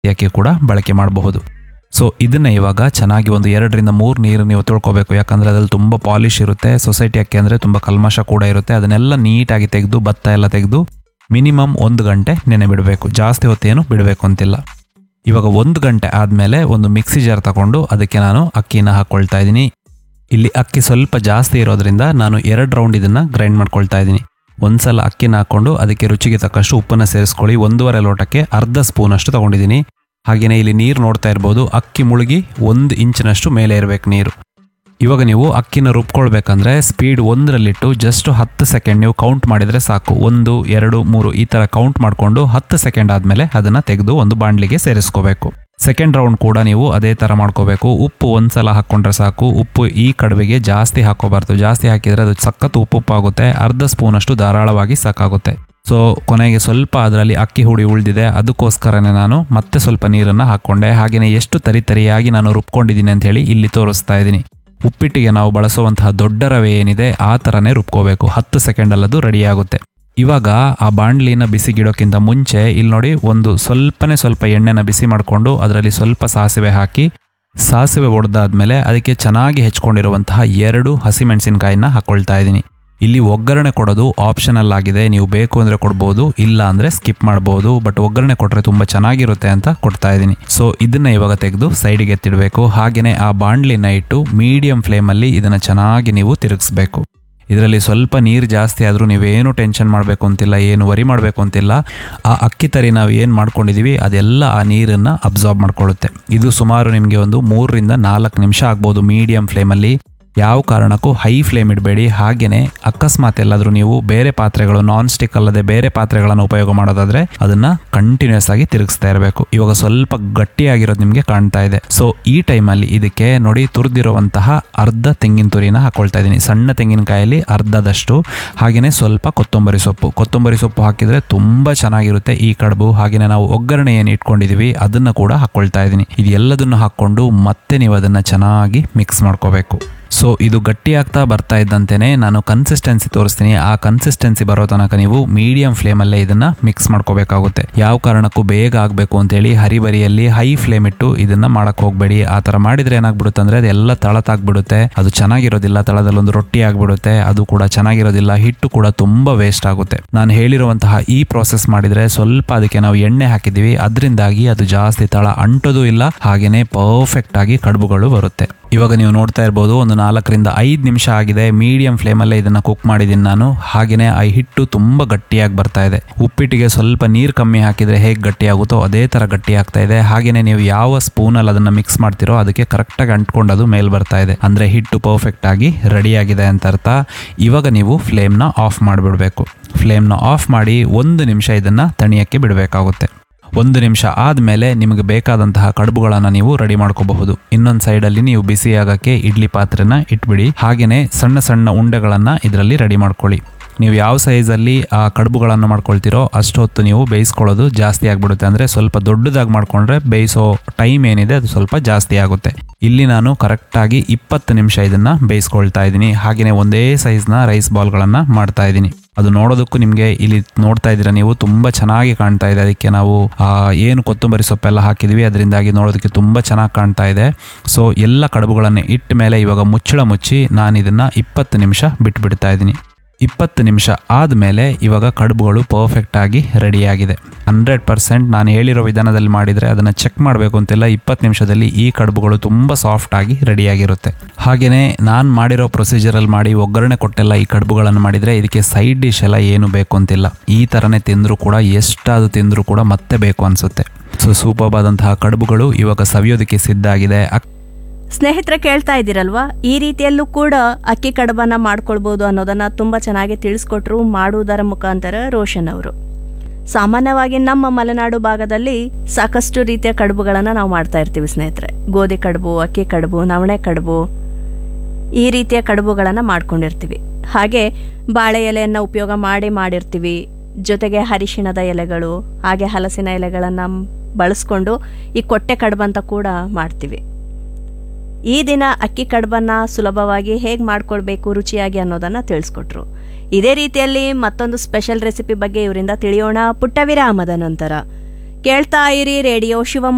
ಅಕ್ಕಿ ಕೂಡ ಬಳಕೆ ಮಾಡಬಹುದು ಸೊ ಇದನ್ನ ಇವಾಗ ಚೆನ್ನಾಗಿ ಒಂದು ಎರಡರಿಂದ ಮೂರು ನೀರು ನೀವು ತೊಳ್ಕೊಬೇಕು ಯಾಕಂದ್ರೆ ಅದ್ರಲ್ಲಿ ತುಂಬ ಪಾಲಿಶ್ ಇರುತ್ತೆ ಸೊಸೈಟಿ ಅಕ್ಕಿ ಅಂದರೆ ತುಂಬ ಕಲ್ಮಶ ಕೂಡ ಇರುತ್ತೆ ಅದನ್ನೆಲ್ಲ ನೀಟಾಗಿ ತೆಗೆದು ಭತ್ತ ಎಲ್ಲ ತೆಗೆದು ಮಿನಿಮಮ್ ಒಂದು ಗಂಟೆ ನೆನೆ ಬಿಡಬೇಕು ಜಾಸ್ತಿ ಹೊತ್ತೇನು ಬಿಡಬೇಕು ಅಂತಿಲ್ಲ ಇವಾಗ ಒಂದು ಗಂಟೆ ಆದಮೇಲೆ ಒಂದು ಮಿಕ್ಸಿ ಜಾರ್ ತಗೊಂಡು ಅದಕ್ಕೆ ನಾನು ಅಕ್ಕಿನ ಹಾಕ್ಕೊಳ್ತಾ ಇದ್ದೀನಿ ಇಲ್ಲಿ ಅಕ್ಕಿ ಸ್ವಲ್ಪ ಜಾಸ್ತಿ ಇರೋದ್ರಿಂದ ನಾನು ಎರಡು ರೌಂಡ್ ಇದನ್ನ ಗ್ರೈಂಡ್ ಮಾಡ್ಕೊಳ್ತಾ ಇದ್ದೀನಿ ಒಂದ್ಸಲ ಅಕ್ಕಿನ ಹಾಕೊಂಡು ಅದಕ್ಕೆ ರುಚಿಗೆ ತಕ್ಕಷ್ಟು ಉಪ್ಪನ್ನ ಸೇರಿಸ್ಕೊಳ್ಳಿ ಒಂದೂವರೆ ಲೋಟಕ್ಕೆ ಅರ್ಧ ಸ್ಪೂನ್ ಅಷ್ಟು ತಗೊಂಡಿದ್ದೀನಿ ಹಾಗೆಯೇ ಇಲ್ಲಿ ನೀರು ನೋಡ್ತಾ ಇರ್ಬೋದು ಅಕ್ಕಿ ಮುಳುಗಿ ಒಂದು ಇಂಚಿನಷ್ಟು ಮೇಲೆ ಇರಬೇಕು ನೀರು ಇವಾಗ ನೀವು ಅಕ್ಕಿನ ರುಬ್ಕೊಳ್ಬೇಕಂದ್ರೆ ಸ್ಪೀಡ್ ಒಂದರಲ್ಲಿಟ್ಟು ಜಸ್ಟ್ ಹತ್ತು ಸೆಕೆಂಡ್ ನೀವು ಕೌಂಟ್ ಮಾಡಿದರೆ ಸಾಕು ಒಂದು ಎರಡು ಮೂರು ಈ ಥರ ಕೌಂಟ್ ಮಾಡಿಕೊಂಡು ಹತ್ತು ಸೆಕೆಂಡ್ ಆದಮೇಲೆ ಅದನ್ನು ತೆಗೆದು ಒಂದು ಬಾಣಲಿಗೆ ಸೇರಿಸ್ಕೋಬೇಕು ಸೆಕೆಂಡ್ ರೌಂಡ್ ಕೂಡ ನೀವು ಅದೇ ಥರ ಮಾಡ್ಕೋಬೇಕು ಉಪ್ಪು ಒಂದ್ಸಲ ಹಾಕ್ಕೊಂಡ್ರೆ ಸಾಕು ಉಪ್ಪು ಈ ಕಡುಬಿಗೆ ಜಾಸ್ತಿ ಹಾಕೋಬಾರ್ದು ಜಾಸ್ತಿ ಹಾಕಿದರೆ ಅದು ಸಖತ್ ಉಪ್ಪು ಉಪ್ಪಾಗುತ್ತೆ ಅರ್ಧ ಸ್ಪೂನಷ್ಟು ಧಾರಾಳವಾಗಿ ಸಾಕಾಗುತ್ತೆ ಸೊ ಕೊನೆಗೆ ಸ್ವಲ್ಪ ಅದರಲ್ಲಿ ಅಕ್ಕಿ ಹುಡಿ ಉಳಿದಿದೆ ಅದಕ್ಕೋಸ್ಕರನೇ ನಾನು ಮತ್ತೆ ಸ್ವಲ್ಪ ನೀರನ್ನು ಹಾಕ್ಕೊಂಡೆ ಹಾಗೆಯೇ ಎಷ್ಟು ತರಿ ತರಿಯಾಗಿ ನಾನು ರುಬ್ಕೊಂಡಿದ್ದೀನಿ ಅಂತ ಹೇಳಿ ಇಲ್ಲಿ ತೋರಿಸ್ತಾ ಇದ್ದೀನಿ ಉಪ್ಪಿಟ್ಟಿಗೆ ನಾವು ಬಳಸುವಂತಹ ದೊಡ್ಡ ರವೆ ಏನಿದೆ ಆ ಥರನೇ ರುಬ್ಕೋಬೇಕು ಹತ್ತು ಸೆಕೆಂಡಲ್ಲದು ರೆಡಿ ಆಗುತ್ತೆ ಇವಾಗ ಆ ಬಾಣಲಿನ ಬಿಸಿಗಿಡೋಕ್ಕಿಂತ ಮುಂಚೆ ಇಲ್ಲಿ ನೋಡಿ ಒಂದು ಸ್ವಲ್ಪನೇ ಸ್ವಲ್ಪ ಎಣ್ಣೆನ ಬಿಸಿ ಮಾಡಿಕೊಂಡು ಅದರಲ್ಲಿ ಸ್ವಲ್ಪ ಸಾಸಿವೆ ಹಾಕಿ ಸಾಸಿವೆ ಒಡೆದಾದ್ಮೇಲೆ ಅದಕ್ಕೆ ಚೆನ್ನಾಗಿ ಹೆಚ್ಕೊಂಡಿರುವಂತಹ ಎರಡು ಹಸಿಮೆಣಸಿನಕಾಯಿನ ಹಾಕೊಳ್ತಾ ಇದ್ದೀನಿ ಇಲ್ಲಿ ಒಗ್ಗರಣೆ ಕೊಡೋದು ಆಪ್ಷನಲ್ ಆಗಿದೆ ನೀವು ಬೇಕು ಅಂದ್ರೆ ಕೊಡ್ಬೋದು ಇಲ್ಲ ಅಂದ್ರೆ ಸ್ಕಿಪ್ ಮಾಡ್ಬೋದು ಬಟ್ ಒಗ್ಗರಣೆ ಕೊಟ್ರೆ ತುಂಬಾ ಚೆನ್ನಾಗಿರುತ್ತೆ ಅಂತ ಕೊಡ್ತಾ ಇದ್ದೀನಿ ಸೊ ಇದನ್ನ ಇವಾಗ ತೆಗೆದು ಸೈಡಿಗೆ ಎತ್ತಿಡಬೇಕು ಹಾಗೇನೆ ಆ ಬಾಣ್ಲಿನ ಇಟ್ಟು ಮೀಡಿಯಂ ಫ್ಲೇಮಲ್ಲಿ ಇದನ್ನ ಚೆನ್ನಾಗಿ ನೀವು ತಿರುಗಿಸ್ಬೇಕು ಇದರಲ್ಲಿ ಸ್ವಲ್ಪ ನೀರು ಜಾಸ್ತಿ ಆದರೂ ನೀವೇನು ಟೆನ್ಷನ್ ಮಾಡಬೇಕು ಅಂತಿಲ್ಲ ಏನು ವರಿ ಮಾಡಬೇಕು ಅಂತಿಲ್ಲ ಆ ಅಕ್ಕಿ ತರಿ ನಾವು ಏನು ಮಾಡ್ಕೊಂಡಿದ್ದೀವಿ ಅದೆಲ್ಲ ಆ ನೀರನ್ನು ಅಬ್ಸಾರ್ಬ್ ಮಾಡ್ಕೊಳ್ಳುತ್ತೆ ಇದು ಸುಮಾರು ನಿಮಗೆ ಒಂದು ಮೂರರಿಂದ ನಾಲ್ಕು ನಿಮಿಷ ಆಗ್ಬೋದು ಮೀಡಿಯಂ ಫ್ಲೇಮಲ್ಲಿ ಯಾವ ಕಾರಣಕ್ಕೂ ಹೈ ಫ್ಲೇಮ್ ಇಡಬೇಡಿ ಹಾಗೇನೆ ಅಕಸ್ಮಾತ್ ಎಲ್ಲಾದರೂ ನೀವು ಬೇರೆ ಪಾತ್ರೆಗಳು ನಾನ್ ಸ್ಟಿಕ್ ಅಲ್ಲದೆ ಬೇರೆ ಪಾತ್ರೆಗಳನ್ನು ಉಪಯೋಗ ಮಾಡೋದಾದ್ರೆ ಅದನ್ನ ಕಂಟಿನ್ಯೂಸ್ ಆಗಿ ತಿರುಗಿಸ್ತಾ ಇರಬೇಕು ಇವಾಗ ಸ್ವಲ್ಪ ಗಟ್ಟಿಯಾಗಿರೋದು ನಿಮಗೆ ಕಾಣ್ತಾ ಇದೆ ಸೊ ಈ ಟೈಮಲ್ಲಿ ಇದಕ್ಕೆ ನೋಡಿ ತುರಿದಿರುವಂತಹ ಅರ್ಧ ತೆಂಗಿನ ತುರಿನ ಹಾಕೊಳ್ತಾ ಇದ್ದೀನಿ ಸಣ್ಣ ತೆಂಗಿನಕಾಯಲ್ಲಿ ಅರ್ಧದಷ್ಟು ಹಾಗೇನೆ ಸ್ವಲ್ಪ ಕೊತ್ತಂಬರಿ ಸೊಪ್ಪು ಕೊತ್ತಂಬರಿ ಸೊಪ್ಪು ಹಾಕಿದ್ರೆ ತುಂಬಾ ಚೆನ್ನಾಗಿರುತ್ತೆ ಈ ಕಡುಬು ಹಾಗೇನೆ ನಾವು ಒಗ್ಗರಣೆ ಏನು ಇಟ್ಕೊಂಡಿದೀವಿ ಅದನ್ನ ಕೂಡ ಹಾಕೊಳ್ತಾ ಇದ್ದೀನಿ ಇದು ಎಲ್ಲದನ್ನು ಹಾಕೊಂಡು ಮತ್ತೆ ನೀವು ಅದನ್ನ ಚೆನ್ನಾಗಿ ಮಿಕ್ಸ್ ಮಾಡ್ಕೋಬೇಕು ಸೊ ಇದು ಗಟ್ಟಿ ಆಗ್ತಾ ಬರ್ತಾ ಇದ್ದಂತೆಯೇ ನಾನು ಕನ್ಸಿಸ್ಟೆನ್ಸಿ ತೋರಿಸ್ತೀನಿ ಆ ಕನ್ಸಿಸ್ಟೆನ್ಸಿ ಬರೋ ತನಕ ನೀವು ಮೀಡಿಯಂ ಫ್ಲೇಮಲ್ಲೇ ಇದನ್ನ ಮಿಕ್ಸ್ ಮಾಡ್ಕೋಬೇಕಾಗುತ್ತೆ ಯಾವ ಕಾರಣಕ್ಕೂ ಬೇಗ ಆಗಬೇಕು ಅಂತೇಳಿ ಹರಿಬರಿಯಲ್ಲಿ ಹೈ ಫ್ಲೇಮ್ ಇಟ್ಟು ಇದನ್ನ ಮಾಡಕ್ ಹೋಗ್ಬೇಡಿ ಆ ಥರ ಮಾಡಿದ್ರೆ ಏನಾಗ್ಬಿಡುತ್ತೆ ಅಂದ್ರೆ ಅದೆಲ್ಲ ತಳತಾಗ್ಬಿಡುತ್ತೆ ಅದು ಚೆನ್ನಾಗಿರೋದಿಲ್ಲ ತಳದಲ್ಲಿ ಒಂದು ರೊಟ್ಟಿ ಆಗ್ಬಿಡುತ್ತೆ ಅದು ಕೂಡ ಚೆನ್ನಾಗಿರೋದಿಲ್ಲ ಹಿಟ್ಟು ಕೂಡ ತುಂಬಾ ವೇಸ್ಟ್ ಆಗುತ್ತೆ ನಾನು ಹೇಳಿರುವಂತಹ ಈ ಪ್ರೋಸೆಸ್ ಮಾಡಿದ್ರೆ ಸ್ವಲ್ಪ ಅದಕ್ಕೆ ನಾವು ಎಣ್ಣೆ ಹಾಕಿದೀವಿ ಅದರಿಂದಾಗಿ ಅದು ಜಾಸ್ತಿ ತಳ ಅಂಟೋದು ಇಲ್ಲ ಹಾಗೇನೆ ಪರ್ಫೆಕ್ಟ್ ಆಗಿ ಕಡುಬುಗಳು ಬರುತ್ತೆ ಇವಾಗ ನೀವು ನೋಡ್ತಾ ಇರ್ಬೋದು ಒಂದು ನಾಲ್ಕರಿಂದ ಐದು ನಿಮಿಷ ಆಗಿದೆ ಮೀಡಿಯಂ ಫ್ಲೇಮಲ್ಲೇ ಇದನ್ನ ಕುಕ್ ಮಾಡಿದ್ದೀನಿ ನಾನು ಹಾಗೆಯೇ ಆ ಹಿಟ್ಟು ತುಂಬ ಗಟ್ಟಿಯಾಗಿ ಬರ್ತಾ ಇದೆ ಉಪ್ಪಿಟ್ಟಿಗೆ ಸ್ವಲ್ಪ ನೀರು ಕಮ್ಮಿ ಹಾಕಿದ್ರೆ ಹೇಗೆ ಗಟ್ಟಿ ಆಗುತ್ತೋ ಅದೇ ಥರ ಗಟ್ಟಿ ಆಗ್ತಾ ಇದೆ ಹಾಗೆಯೇ ನೀವು ಯಾವ ಸ್ಪೂನಲ್ಲಿ ಅದನ್ನ ಮಿಕ್ಸ್ ಮಾಡ್ತಿರೋ ಅದಕ್ಕೆ ಕರೆಕ್ಟಾಗಿ ಅಂಟ್ಕೊಂಡು ಅದು ಮೇಲ್ ಬರ್ತಾ ಇದೆ ಅಂದರೆ ಹಿಟ್ಟು ಪರ್ಫೆಕ್ಟ್ ಆಗಿ ರೆಡಿ ಆಗಿದೆ ಅಂತ ಅರ್ಥ ಇವಾಗ ನೀವು ಫ್ಲೇಮ್ನ ಆಫ್ ಮಾಡಿಬಿಡ್ಬೇಕು ಫ್ಲೇಮ್ನ ಆಫ್ ಮಾಡಿ ಒಂದು ನಿಮಿಷ ಇದನ್ನ ತಣಿಯಕ್ಕೆ ಬಿಡಬೇಕಾಗುತ್ತೆ ಒಂದು ನಿಮಿಷ ಆದಮೇಲೆ ನಿಮಗೆ ಬೇಕಾದಂತಹ ಕಡುಬುಗಳನ್ನು ನೀವು ರೆಡಿ ಮಾಡ್ಕೋಬಹುದು ಇನ್ನೊಂದು ಸೈಡಲ್ಲಿ ನೀವು ಬಿಸಿ ಆಗಕ್ಕೆ ಇಡ್ಲಿ ಪಾತ್ರೆನ ಇಟ್ಬಿಡಿ ಹಾಗೆಯೇ ಸಣ್ಣ ಸಣ್ಣ ಉಂಡೆಗಳನ್ನು ಇದರಲ್ಲಿ ರೆಡಿ ಮಾಡ್ಕೊಳ್ಳಿ ನೀವು ಯಾವ ಸೈಜಲ್ಲಿ ಆ ಕಡುಬುಗಳನ್ನು ಮಾಡ್ಕೊಳ್ತೀರೋ ಅಷ್ಟೊತ್ತು ನೀವು ಬೇಯಿಸ್ಕೊಳ್ಳೋದು ಜಾಸ್ತಿ ಆಗಿಬಿಡುತ್ತೆ ಅಂದರೆ ಸ್ವಲ್ಪ ದೊಡ್ಡದಾಗಿ ಮಾಡ್ಕೊಂಡ್ರೆ ಬೇಯಿಸೋ ಟೈಮ್ ಏನಿದೆ ಅದು ಸ್ವಲ್ಪ ಜಾಸ್ತಿ ಆಗುತ್ತೆ ಇಲ್ಲಿ ನಾನು ಕರೆಕ್ಟಾಗಿ ಇಪ್ಪತ್ತು ನಿಮಿಷ ಇದನ್ನು ಬೇಯಿಸ್ಕೊಳ್ತಾ ಇದ್ದೀನಿ ಹಾಗೆಯೇ ಒಂದೇ ಸೈಜ್ನ ರೈಸ್ ಬಾಲ್ಗಳನ್ನು ಮಾಡ್ತಾ ಇದ್ದೀನಿ ಅದು ನೋಡೋದಕ್ಕೂ ನಿಮಗೆ ಇಲ್ಲಿ ನೋಡ್ತಾ ಇದ್ದೀರಾ ನೀವು ತುಂಬ ಚೆನ್ನಾಗಿ ಕಾಣ್ತಾ ಇದೆ ಅದಕ್ಕೆ ನಾವು ಆ, ಏನು ಕೊತ್ತಂಬರಿ ಸೊಪ್ಪೆಲ್ಲ ಹಾಕಿದ್ವಿ ಅದರಿಂದಾಗಿ ನೋಡೋದಕ್ಕೆ ತುಂಬ ಚೆನ್ನಾಗಿ ಕಾಣ್ತಾ ಇದೆ ಸೊ ಎಲ್ಲ ಕಡುಬುಗಳನ್ನು ಇಟ್ಟ ಮೇಲೆ ಇವಾಗ ಮುಚ್ಚಳ ಮುಚ್ಚಿ ನಾನು ಇದನ್ನು ಇಪ್ಪತ್ತು ನಿಮಿಷ ಬಿಟ್ಬಿಡ್ತಾ ಇದ್ದೀನಿ ಇಪ್ಪತ್ತು ನಿಮಿಷ ಆದಮೇಲೆ ಇವಾಗ ಕಡುಬುಗಳು ಪರ್ಫೆಕ್ಟ್ ಆಗಿ ರೆಡಿಯಾಗಿದೆ ಹಂಡ್ರೆಡ್ ಪರ್ಸೆಂಟ್ ನಾನು ಹೇಳಿರೋ ವಿಧಾನದಲ್ಲಿ ಮಾಡಿದರೆ ಅದನ್ನು ಚೆಕ್ ಮಾಡಬೇಕು ಅಂತಿಲ್ಲ ಇಪ್ಪತ್ತು ನಿಮಿಷದಲ್ಲಿ ಈ ಕಡುಬುಗಳು ತುಂಬ ಸಾಫ್ಟ್ ಆಗಿ ರೆಡಿಯಾಗಿರುತ್ತೆ ಹಾಗೆಯೇ ನಾನು ಮಾಡಿರೋ ಪ್ರೊಸೀಜರಲ್ಲಿ ಮಾಡಿ ಒಗ್ಗರಣೆ ಕೊಟ್ಟೆಲ್ಲ ಈ ಕಡುಬುಗಳನ್ನು ಮಾಡಿದರೆ ಇದಕ್ಕೆ ಸೈಡ್ ಡಿಶ್ ಎಲ್ಲ ಏನು ಬೇಕು ಅಂತಿಲ್ಲ ಈ ಥರನೇ ತಿಂದರೂ ಕೂಡ ಎಷ್ಟಾದ್ರು ತಿಂದರೂ ಕೂಡ ಮತ್ತೆ ಬೇಕು ಅನಿಸುತ್ತೆ ಸೊ ಸೂಪರ್ ಆದಂತಹ ಕಡುಬುಗಳು ಇವಾಗ ಸವಿಯೋದಕ್ಕೆ ಸಿದ್ಧ ಆಗಿದೆ ಅಕ್- ಸ್ನೇಹಿತರೆ ಕೇಳ್ತಾ ಇದ್ದೀರಲ್ವಾ ಈ ರೀತಿಯಲ್ಲೂ ಕೂಡ ಅಕ್ಕಿ ಕಡಬನ್ನ ಮಾಡ್ಕೊಳ್ಬೋದು ಅನ್ನೋದನ್ನ ತುಂಬಾ ಚೆನ್ನಾಗಿ ತಿಳಿಸ್ಕೊಟ್ರು ಮಾಡುವುದರ ಮುಖಾಂತರ ರೋಷನ್ ಅವರು ಸಾಮಾನ್ಯವಾಗಿ ನಮ್ಮ ಮಲೆನಾಡು ಭಾಗದಲ್ಲಿ ಸಾಕಷ್ಟು ರೀತಿಯ ಕಡುಬುಗಳನ್ನ ನಾವು ಮಾಡ್ತಾ ಇರ್ತೀವಿ ಸ್ನೇಹಿತರೆ ಗೋಧಿ ಕಡುಬು ಅಕ್ಕಿ ಕಡುಬು ನವಣೆ ಕಡುಬು ಈ ರೀತಿಯ ಕಡುಬುಗಳನ್ನ ಮಾಡ್ಕೊಂಡಿರ್ತೀವಿ ಹಾಗೆ ಬಾಳೆ ಎಲೆಯನ್ನ ಉಪಯೋಗ ಮಾಡಿ ಮಾಡಿರ್ತೀವಿ ಜೊತೆಗೆ ಹರಿಶಿಣದ ಎಲೆಗಳು ಹಾಗೆ ಹಲಸಿನ ಎಲೆಗಳನ್ನ ಬಳಸ್ಕೊಂಡು ಈ ಕೊಟ್ಟೆ ಕಡುಬಂತ ಕೂಡ ಮಾಡ್ತೀವಿ ಈ ದಿನ ಅಕ್ಕಿ ಕಡುಬನ್ನ ಸುಲಭವಾಗಿ ಹೇಗೆ ಮಾಡ್ಕೊಳ್ಬೇಕು ರುಚಿಯಾಗಿ ಅನ್ನೋದನ್ನ ತಿಳಿಸ್ಕೊಟ್ರು ಇದೇ ರೀತಿಯಲ್ಲಿ ಮತ್ತೊಂದು ಸ್ಪೆಷಲ್ ರೆಸಿಪಿ ಬಗ್ಗೆ ಇವರಿಂದ ತಿಳಿಯೋಣ ಪುಟ್ಟ ವಿರಾಮದ ನಂತರ ಕೇಳ್ತಾ ಇರಿ ರೇಡಿಯೋ ಶಿವಮೊಗ್ಗ